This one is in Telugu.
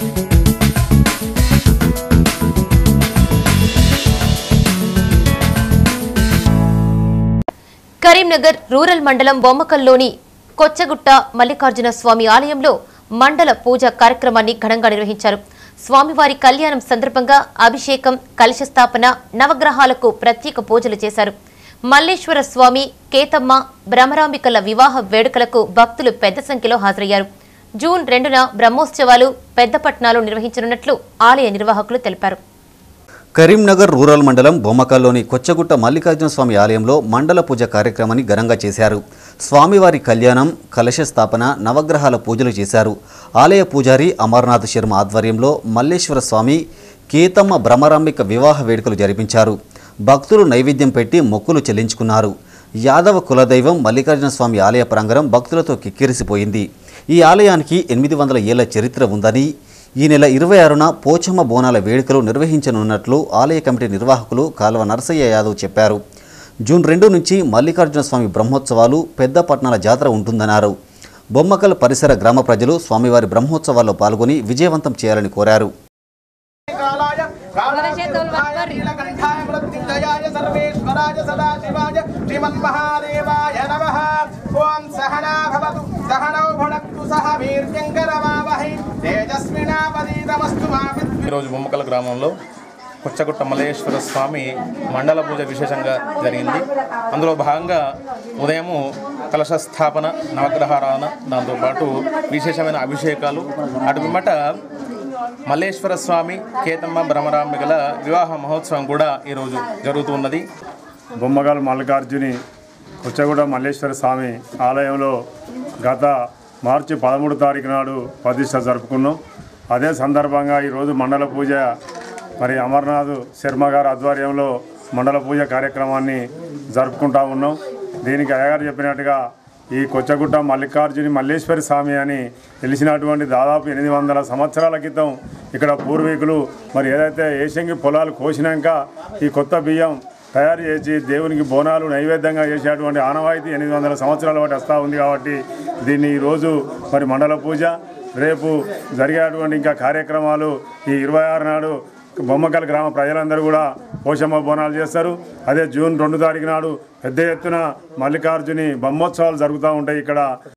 కరీంనగర్ రూరల్ మండలం బొమ్మకల్లోని కొచ్చగుట్ట మల్లికార్జున స్వామి ఆలయంలో మండల పూజ కార్యక్రమాన్ని ఘనంగా నిర్వహించారు స్వామివారి కళ్యాణం సందర్భంగా అభిషేకం కలశ స్థాపన నవగ్రహాలకు ప్రత్యేక పూజలు చేశారు మల్లేశ్వర స్వామి కేతమ్మ బ్రహ్మరాంబికల వివాహ వేడుకలకు భక్తులు పెద్ద సంఖ్యలో హాజరయ్యారు జూన్ రెండున బ్రహ్మోత్సవాలు పెద్దపట్నాలో నిర్వహించనున్నట్లు ఆలయ నిర్వాహకులు తెలిపారు కరీంనగర్ రూరల్ మండలం బొమ్మకల్లోని కొచ్చగుట్ట మల్లికార్జున స్వామి ఆలయంలో మండల పూజ కార్యక్రమాన్ని ఘనంగా చేశారు స్వామివారి కళ్యాణం కలశ స్థాపన నవగ్రహాల పూజలు చేశారు ఆలయ పూజారి అమర్నాథ్ శర్మ ఆధ్వర్యంలో మల్లేశ్వర స్వామి కేతమ్మ భ్రమరాంబిక వివాహ వేడుకలు జరిపించారు భక్తులు నైవేద్యం పెట్టి మొక్కులు చెల్లించుకున్నారు యాదవ కులదైవం మల్లికార్జున స్వామి ఆలయ ప్రాంగణం భక్తులతో కిక్కిరిసిపోయింది ఈ ఆలయానికి ఎనిమిది వందల ఏళ్ల చరిత్ర ఉందని ఈ నెల ఇరవై ఆరున పోచమ్మ బోనాల వేడుకలు నిర్వహించనున్నట్లు ఆలయ కమిటీ నిర్వాహకులు కాల్వ నరసయ్య యాదవ్ చెప్పారు జూన్ రెండు నుంచి మల్లికార్జున స్వామి బ్రహ్మోత్సవాలు పెద్ద పట్టణాల జాతర ఉంటుందన్నారు బొమ్మకల్ పరిసర గ్రామ ప్రజలు స్వామివారి బ్రహ్మోత్సవాల్లో పాల్గొని విజయవంతం చేయాలని కోరారు కాలాయ కాళాయ నీలకంఠాయ మృత్యుంజయాయ సర్వేశ్వరాయ సదాశివాయ శ్రీమన్మహాదేవాయ నమః ఓం సహనా భవతు సహనౌ భునక్తు సహ వీర్యంకరమావహై తేజస్వినాపదీతమస్తు మా విద్విష్ ఈరోజు బొమ్మకల గ్రామంలో కొచ్చగుట్ట మల్లేశ్వర స్వామి మండల పూజ విశేషంగా జరిగింది అందులో భాగంగా ఉదయము కలశ స్థాపన నవగ్రహారాధన దాంతోపాటు విశేషమైన అభిషేకాలు అటు పిమ్మట మల్లేశ్వర స్వామి కేతమ్మ భ్రమరాంబికల వివాహ మహోత్సవం కూడా ఈరోజు జరుగుతున్నది బొమ్మగాల్ మల్లికార్జుని ఉచ్చగూడ మల్లేశ్వర స్వామి ఆలయంలో గత మార్చి పదమూడు తారీఖు నాడు ప్రతిష్ట జరుపుకున్నాం అదే సందర్భంగా ఈరోజు మండల పూజ మరి అమర్నాథ్ శర్మ గారి ఆధ్వర్యంలో మండల పూజ కార్యక్రమాన్ని జరుపుకుంటా ఉన్నాం దీనికి అయ్యగారు చెప్పినట్టుగా ఈ కొచ్చగుట్ట మల్లికార్జుని మల్లేశ్వరి స్వామి అని తెలిసినటువంటి దాదాపు ఎనిమిది వందల సంవత్సరాల క్రితం ఇక్కడ పూర్వీకులు మరి ఏదైతే ఏషంగి పొలాలు కోసినాక ఈ కొత్త బియ్యం తయారు చేసి దేవునికి బోనాలు నైవేద్యంగా చేసేటువంటి ఆనవాయితీ ఎనిమిది వందల సంవత్సరాల పాటు వస్తూ ఉంది కాబట్టి దీన్ని ఈరోజు మరి మండల పూజ రేపు జరిగేటువంటి ఇంకా కార్యక్రమాలు ఈ ఇరవై ఆరు నాడు బొమ్మకల్ గ్రామ ప్రజలందరూ కూడా పోషమ్మ బోనాలు చేస్తారు అదే జూన్ రెండు తారీఖు నాడు పెద్ద ఎత్తున మల్లికార్జుని బ్రహ్మోత్సవాలు జరుగుతూ ఉంటాయి ఇక్కడ